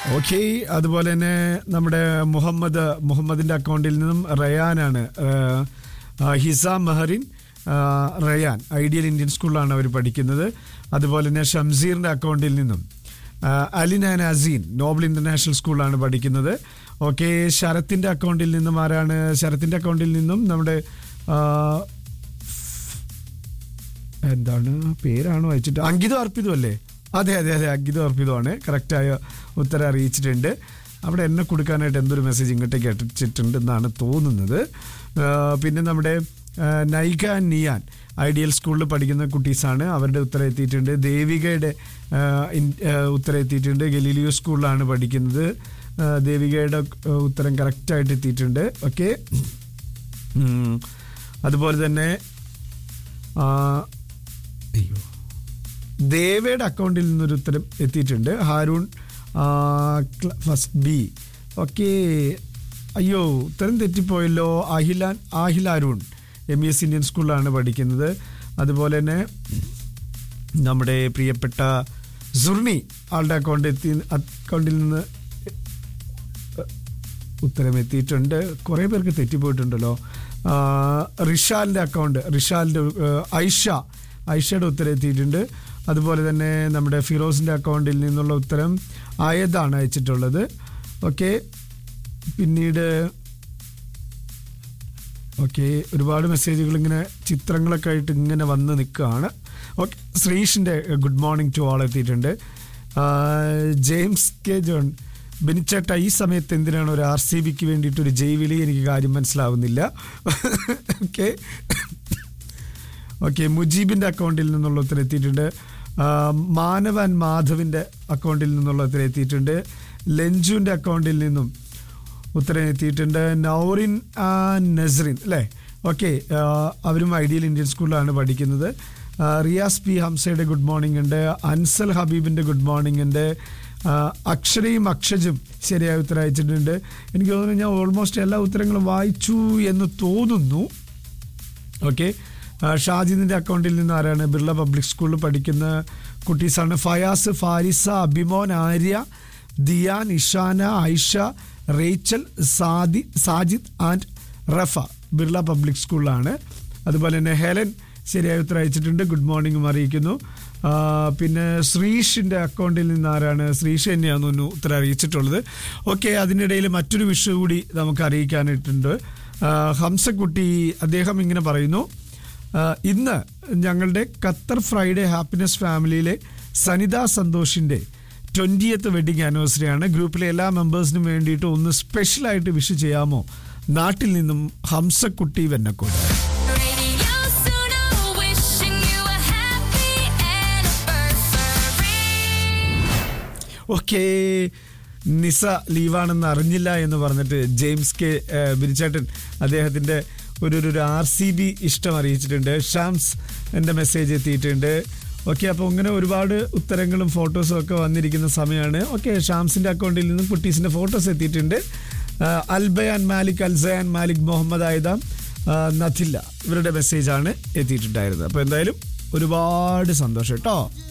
Okay അതുപോലെ തന്നെ നമ്മുടെ മുഹമ്മദ് മുഹമ്മദിന്റെ അക്കൗണ്ടിൽ നിന്നും റയാനാണ് ഏഹ്, ആ, ഹിസാം മെഹറിൻ ആ, റയാൻ ഐഡിയൽ ഇന്ത്യൻ സ്കൂളിലാണ് അവർ പഠിക്കുന്നത് അതുപോലെ തന്നെ ഷംസീറിന്റെ അക്കൗണ്ടിൽ നിന്നും ആ, Alin and Aseen Noble International സ്കൂളിലാണ് പഠിക്കുന്നത് ഓക്കെ ശരത്തിന്റെ അക്കൗണ്ടിൽ നിന്നും ആരാണ് ശരത്തിന്റെ അക്കൗണ്ടിൽ നിന്നും നമ്മുടെ ആ, എന്താണ് പേരാണോ വായിച്ചിട്ട് അങ്കിതം അർപ്പിതം അല്ലേ അതെ അതെ അതെ അങ്കിതം അർപ്പിതമാണ് കറക്റ്റായ ഉത്തരം അറിയിച്ചിട്ടുണ്ട് അവിടെ എന്നെ കൊടുക്കാനായിട്ട് എന്തൊരു മെസ്സേജ് ഇങ്ങോട്ടേക്ക് അടിച്ചിട്ടുണ്ട് എന്നാണ് തോന്നുന്നത് ആ, പിന്നെ നമ്മുടെ ആ, നൈക നിയാൻ ഐഡിയൽ സ്കൂളിൽ പഠിക്കുന്ന കുട്ടീസാണ് അവരുടെ ഉത്തരം എത്തിയിട്ടുണ്ട് ദേവികയുടെ ആ, ഇൻ- ആ, ഉത്തരം എത്തിയിട്ടുണ്ട് ഗലീലിയോ സ്കൂളിലാണ് പഠിക്കുന്നത് ആ, ദേവികയുടെ ആ, ഉത്തരം കറക്റ്റായിട്ട് എത്തിയിട്ടുണ്ട് ഓക്കെ അതുപോലെ തന്നെ ആ, അയ്യോ ദേവയുടെ അക്കൗണ്ടിൽ നിന്നൊരു ഉത്തരം എത്തിയിട്ടുണ്ട് ഹാരൂൺ ആ, ക്ല- ഫസ്റ്റ് ബി ഓക്കെ അയ്യോ ഉത്തരം തെറ്റിപ്പോയല്ലോ Ahilan Ahil Arun M S Indian സ്കൂളിലാണ് പഠിക്കുന്നത് അതുപോലെ തന്നെ നമ്മുടെ പ്രിയപ്പെട്ട സുർണി ആളുടെ അക്കൗണ്ട് എത്തി അക്കൗണ്ടിൽ നിന്ന് ഉത്തരം എത്തിയിട്ടുണ്ട് കുറേ പേർക്ക് തെറ്റിപ്പോയിട്ടുണ്ടല്ലോ ആ, റിഷാലിൻ്റെ അക്കൗണ്ട് റിഷാലിൻ്റെ ഏഹ്, ഐഷ ഐഷയുടെ ഉത്തരം എത്തിയിട്ടുണ്ട് അതുപോലെ തന്നെ നമ്മുടെ ഫിറോസിൻ്റെ അക്കൗണ്ടിൽ നിന്നുള്ള ഉത്തരം ആയതാണ് അയച്ചിട്ടുള്ളത് ഓക്കെ പിന്നീട് ഓക്കെ ഒരുപാട് മെസ്സേജുകൾ ഇങ്ങനെ ചിത്രങ്ങളൊക്കെ ആയിട്ട് ഇങ്ങനെ വന്ന് നിൽക്കുകയാണ് ഓക്കെ ശ്രീഷിൻ്റെ ഗുഡ് മോർണിംഗ് ടു ആൾ എത്തിയിട്ടുണ്ട് ആ, ജെയിംസ് കെ ജോൺ ബെനിച്ചേട്ട ഈ സമയത്ത് എന്തിനാണ് ഒരു ആർ സി ബിക്ക് വേണ്ടിയിട്ട് ഒരു ജൈവിളി എനിക്ക് കാര്യം മനസ്സിലാവുന്നില്ല ഓക്കെ ഓക്കെ മുജീബിൻ്റെ അക്കൗണ്ടിൽ നിന്നുള്ള ഉത്തരം എത്തിയിട്ടുണ്ട് ആ, മാനവ് ആൻഡ് മാധവിൻ്റെ അക്കൗണ്ടിൽ നിന്നുള്ള ഉത്തരം എത്തിയിട്ടുണ്ട് ലഞ്ചുവിൻ്റെ അക്കൗണ്ടിൽ നിന്നും ഉത്തരം എത്തിയിട്ടുണ്ട് നൗറിൻ ആ നസ്രിൻ അല്ലേ ഓക്കെ അവരും ഐഡിയൽ ഇന്ത്യൻ സ്കൂളിലാണ് പഠിക്കുന്നത് ആ, റിയാസ് പി ഹംസയുടെ ഗുഡ് മോർണിംഗ് ഉണ്ട് അൻസൽ ഹബീബിൻ്റെ ഗുഡ് മോർണിംഗ് ഉണ്ട് ആ, അക്ഷരയും അക്ഷജും ശരിയായ ഉത്തരം അയച്ചിട്ടുണ്ട് എനിക്ക് തോന്നുന്നു ഞാൻ ഓൾമോസ്റ്റ് എല്ലാ ഉത്തരങ്ങളും വായിച്ചു എന്ന് തോന്നുന്നു ഓക്കെ ഷാജിദിന്റെ അക്കൗണ്ടിൽ നിന്ന് ആരാണ് ബിർള പബ്ലിക് സ്കൂളിൽ പഠിക്കുന്ന കുട്ടീസാണ് Fayas Farisa Abhimon Arya Diyan Ishana Aisha Rachel Sadi Sajid and Rafa Birla Public സ്കൂളിലാണ് അതുപോലെ തന്നെ ഹെലൻ ശരിയായ ഉത്തരം അയച്ചിട്ടുണ്ട് ഗുഡ് മോർണിംഗും അറിയിക്കുന്നു ആ, പിന്നെ ശ്രീഷിന്റെ അക്കൗണ്ടിൽ നിന്ന് ആരാണ് ശ്രീഷ് തന്നെയാണെന്ന് തോന്നുന്നു ഉത്തരം അറിയിച്ചിട്ടുള്ളത് ഓക്കെ അതിനിടയിൽ മറ്റൊരു വിഷയം കൂടി നമുക്ക് അറിയിക്കാനായിട്ടുണ്ട് ആ, ഹംസക്കുട്ടി അദ്ദേഹം ഇങ്ങനെ പറയുന്നു ആ, ഇന്ന് ഞങ്ങളുടെ ഖത്തർ ഫ്രൈഡേ ഹാപ്പിനെസ് ഫാമിലിയിലെ സനിത സന്തോഷിന്റെ ട്വന്റിയത്ത് വെഡിങ് ആനിവേഴ്സറി ആണ് ഗ്രൂപ്പിലെ എല്ലാ മെമ്പേഴ്സിനും വേണ്ടിയിട്ട് ഒന്ന് സ്പെഷ്യലായിട്ട് വിഷ് ചെയ്യാമോ നാട്ടിൽ നിന്നും Hamsakutty Vennakode Radio Suno, wishing you a happy anniversary. Okay Nisa ലീവാണെന്ന് അറിഞ്ഞില്ല എന്ന് പറഞ്ഞിട്ട് ജെയിംസ് കെ ഏഹ്, ബിനിച്ചേട്ടൻ അദ്ദേഹത്തിന്റെ ഒരു ഒരു- ഒരു ആർ സി ബി ഇഷ്ടം അറിയിച്ചിട്ടുണ്ട് ഷാംസ് എൻ്റെ മെസ്സേജ് എത്തിയിട്ടുണ്ട് ഓക്കെ അപ്പോൾ ഇങ്ങനെ ഒരുപാട് ഉത്തരങ്ങളും ഫോട്ടോസും ഒക്കെ വന്നിരിക്കുന്ന സമയമാണ് ഓക്കെ ഷാംസിന്റെ അക്കൗണ്ടിൽ നിന്നും കുട്ടീസിന്റെ ഫോട്ടോസ് എത്തിയിട്ടുണ്ട് ആഹ്, അൽബയാൻ മാലിക് അൽസയാൻ മാലിക് മുഹമ്മദ് ആയുധം നഥില്ല ഇവരുടെ മെസ്സേജാണ് എത്തിയിട്ടുണ്ടായിരുന്നത് അപ്പോൾ എന്തായാലും ഒരുപാട് സന്തോഷം കേട്ടോ